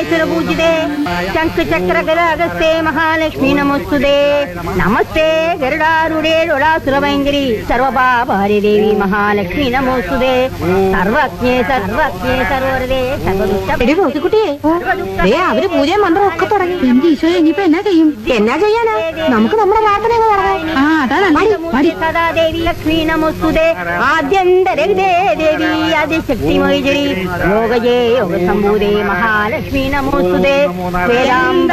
സർവേശ്വര പൂജിതേ ശംഖ ചക്ര ഗരാഗസ്തേ മഹാലക്ഷ്മി നമസ്തുതേ നമസ്തേ ഗരുഡാരുടേരുടാസുരഭയങ്കരി സർവപാപാരി ദേവി മഹാലക്ഷ്മി നമോസ്തുതേ സർവജ്ഞേ സർവജ്ഞേ സർവരതേ സർവദുഷ്ട എടി റോസിക്കുട്ടിയെ ദേ അവര് പൂജയും മന്ത്രവും ഒക്കെ തുടങ്ങി എന്റെ ഈശോ ഇനിയിപ്പോ എന്നാ ചെയ്യും എന്നാ ചെയ്യാനാ നമുക്ക് നമ്മുടെ പ്രാർത്ഥന അങ്ങ് തുടങ്ങാം ആ അതാണ് സദാ ദേവി ലക്ഷ്മി നമോസ്തുതേ ആദ്യന്തരേ ദേവി ആദിശക്തി മൊയ്ജരി യോഗജേ യോഗ സംഭൂതേ മഹാലക്ഷ്മി നമോസ്തുതേ വേദാന്ത